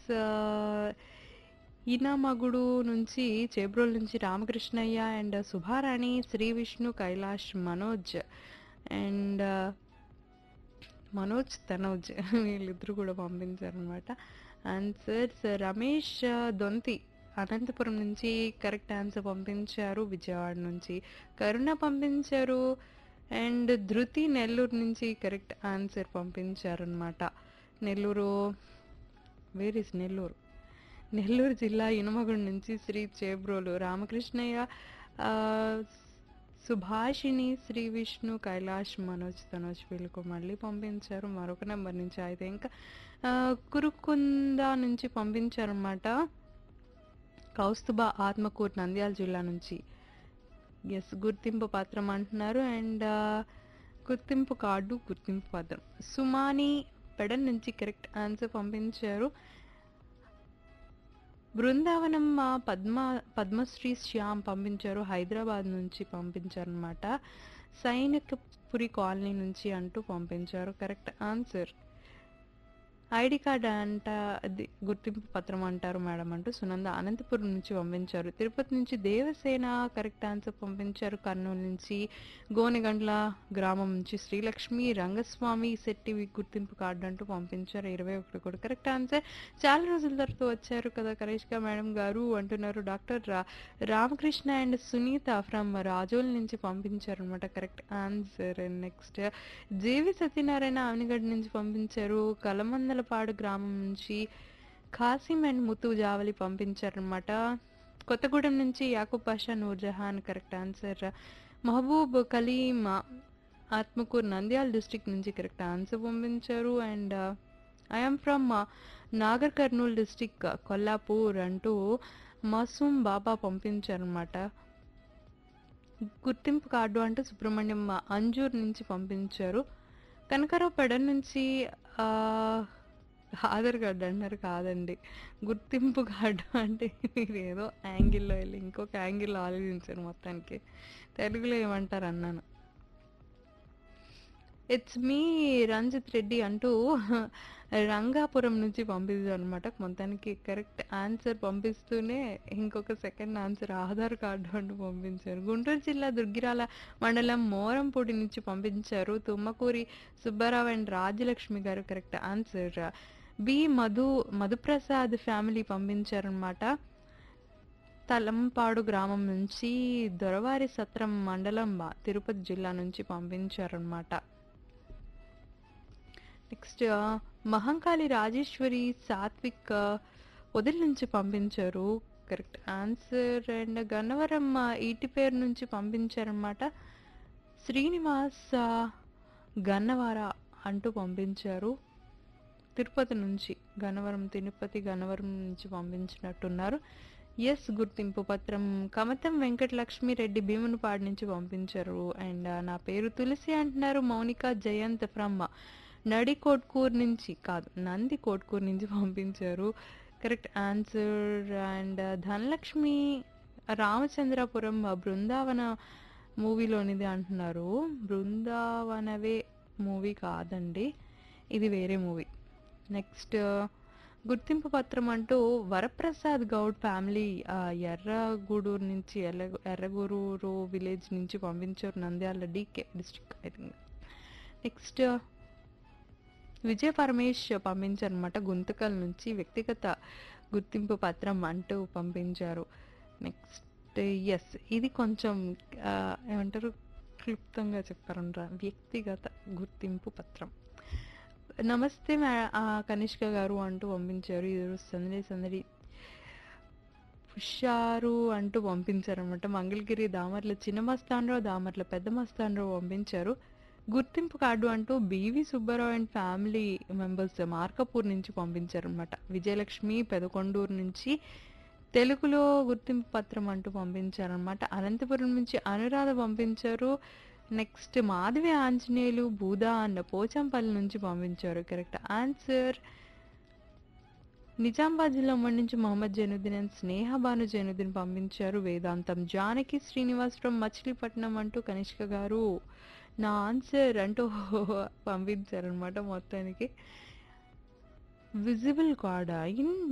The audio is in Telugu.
ఈనామగుడు నుంచి చేబ్రోల్ నుంచి రామకృష్ణయ్య అండ్ సుభారాణి శ్రీ విష్ణు కైలాష్ మనోజ్ అండ్ మనోజ్ తనోజ్ వీళ్ళిద్దరు కూడా పంపించారనమాట ఆన్సర్స్ రమేష్ ఆ, దొంతి అనంతపురం నుంచి కరెక్ట్ ఆన్సర్ పంపించారు విజయవాడ నుంచి కరుణ పంపించారు అండ్ ధృతి నెల్లూరు నుంచి కరెక్ట్ ఆన్సర్ పంపించారనమాట నెల్లూరు వేర్ ఇస్ నెల్లూరు నెల్లూరు జిల్లా ఇనుమగుడి నుంచి శ్రీ చేబ్రోలు రామకృష్ణయ్య ఆ, సుభాషిణి శ్రీ విష్ణు కైలాష్ మనోజ్ తనోజ్ వీళ్ళకు మళ్ళీ పంపించారు మరొక నెంబర్ నుంచి అయితే ఇంకా ఆ, కురుకుంద నుంచి పంపించారన్నమాట కౌస్తుబా ఆత్మకూరు నంద్యాల జిల్లా నుంచి ఎస్ గుర్తింపు పత్రం అంటున్నారు అండ్ గుర్తింపు కార్డు గుర్తింపు పత్రం సుమాని పెడన్ నుంచి కరెక్ట్ ఆన్సర్ పంపించారు బృందావనం ఆ, పద్మ పద్మశ్రీ శ్యామ్ పంపించారు హైదరాబాద్ నుంచి పంపించారనమాట సైనికపురి కాలనీ నుంచి అంటూ పంపించారు కరెక్ట్ ఆన్సర్ ఐడి కార్డ్ అంట అది గుర్తింపు పత్రం అంటారు మేడం అంటూ సునంద అనంతపురం నుంచి పంపించారు తిరుపతి నుంచి దేవసేన కరెక్ట్ ఆన్సర్ పంపించారు కర్నూలు నుంచి గోనెగండ్ల గ్రామం నుంచి శ్రీలక్ష్మి రంగస్వామి శెట్టి గుర్తింపు కార్డు అంటూ పంపించారు ఇరవై ఒకటి కూడా కరెక్ట్ ఆన్సర్ చాలా రోజుల తర్వాత వచ్చారు కదా కరేష్గా మేడం గారు అంటున్నారు డాక్టర్ రా రామకృష్ణ అండ్ సునీత ఫ్రమ్ రాజోల్ నుంచి పంపించారు అనమాట correct answer next JV Satyanarayana Avanigadda నుంచి పంపించారు కలమందలపాడు గ్రామం నుంచి ఖాసిం అండ్ ముతు జావలి పంపించారనమాట కొత్తగూడెం నుంచి Yakub Pasha Noorjahan correct answer Mahaboob Kaleem Atmakur Nandyal district నుంచి కరెక్ట్ ఆన్సర్ పంపించారు and IM from Nagar Kurnool district Kollapur అంటూ మసూమ్ బాబా పంపించారనమాట గుర్తింపు కార్డు అంటూ సుబ్రహ్మణ్యం అంజూర్ నుంచి పంపించారు కనకరావు పెడన్ నుంచి ఆ, ఆధార్ కార్డు అంటారు కాదండి గుర్తింపు కార్డు అంటే మీరు ఏదో యాంగిల్లో వెళ్ళి ఇంకొక యాంగిల్లో ఆలోచించారు మొత్తానికి తెలుగులో ఏమంటారు అన్నాను ఇట్స్ మీ రంజిత్ రెడ్డి అంటూ రంగాపురం నుంచి పంపిస్తారు అనమాట మొత్తానికి కరెక్ట్ ఆన్సర్ పంపిస్తూనే ఇంకొక సెకండ్ ఆన్సర్ ఆధార్ కార్డు అంటూ పంపించారు గుంటూరు జిల్లా దుర్గిరాల మండలం మోరంపూడి నుంచి పంపించారు తుమ్మకూరి సుబ్బారావు అండ్ రాజ్యలక్ష్మి గారు correct answer B Madhu Madhuprasad family పంపించారనమాట తలంపాడు గ్రామం నుంచి దొరవారి సత్రం మండలం బా- తిరుపతి జిల్లా నుంచి పంపించారనమాట నెక్స్ట్ మహంకాళి రాజేశ్వరి సాత్విక్ వదిలి నుంచి పంపించారు కరెక్ట్ ఆన్సర్ అండ్ గన్నవరం ఆ, ఈటి పేరు నుంచి పంపించారనమాట శ్రీనివాస్ ఆ, గన్నవర అంటూ పంపించారు తిరుపతి నుంచి గన్నవరం తిరుపతి గన్నవరం నుంచి పంపించినట్టున్నారు ఎస్ గుర్తింపు పత్రం కమతం వెంకటలక్ష్మి రెడ్డి భీమునిపాడు నుంచి పంపించారు అండ్ నా పేరు తులసి అంటున్నారు మౌనిక జయంత్ ఫ్రమ్ నడి కోట్కూర్ నుంచి కాదు నంది కోట్కూర్ నుంచి పంపించారు correct answer and Dhanalakshmi Ramachandrapuram Brindavana మూవీలోనిది అంటున్నారు బృందావనవే మూవీ కాదండి ఇది వేరే మూవీ నెక్స్ట్ గుర్తింపు పత్రం అంటూ వరప్రసాద్ గౌడ్ ఫ్యామిలీ ఆ, ఎర్రగూడూరు నుంచి ఎర్ర ఎర్రగూరూరు విలేజ్ నుంచి పంపించారు Nandyal DK district I think next Vijaya Paramesh పంపించారనమాట గుంతకల్ నుంచి వ్యక్తిగత గుర్తింపు పత్రం అంటూ పంపించారు నెక్స్ట్ ఎస్ ఇది కొంచెం ఆ, ఏమంటారు క్లుప్తంగా చెప్పారనరా వ్యక్తిగత గుర్తింపు పత్రం నమస్తే మే ఆ, కనిష్క గారు అంటూ పంపించారు ఇది సందడి సందడి హుషారు అంటూ పంపించారనమాట మంగళగిరి దామర్ల చిన్న మస్తానరావు దామర్ల పెద్ద మస్తానరావు పంపించారు గుర్తింపు కార్డు అంటూ BV Subbarao and family members Markapur నుంచి పంపించారనమాట విజయలక్ష్మి పెదకొండూరు నుంచి తెలుగులో గుర్తింపు పత్రం అంటూ పంపించారనమాట అనంతపురం నుంచి అనురాధ పంపించారు నెక్స్ట్ మాధవి ఆంజనేయులు బూదా అన్న పోచంపల్లి నుంచి పంపించారు కరెక్ట్ ఆన్సర్ నిజామాబాద్ జిల్లా ఉమ్మడి నుంచి మొహమ్మద్ జైనుద్దీన్ అండ్ స్నేహ భాను జైనుద్దీన్ పంపించారు వేదాంతం జానకి శ్రీనివాస్ ఫ్రమ్ మచిలీపట్నం అంటూ కనిష్క గారు నా ఆన్సర్ అంటూ పంపించారనమాట మొత్తానికి విజిబుల్ కార్డా ఇన్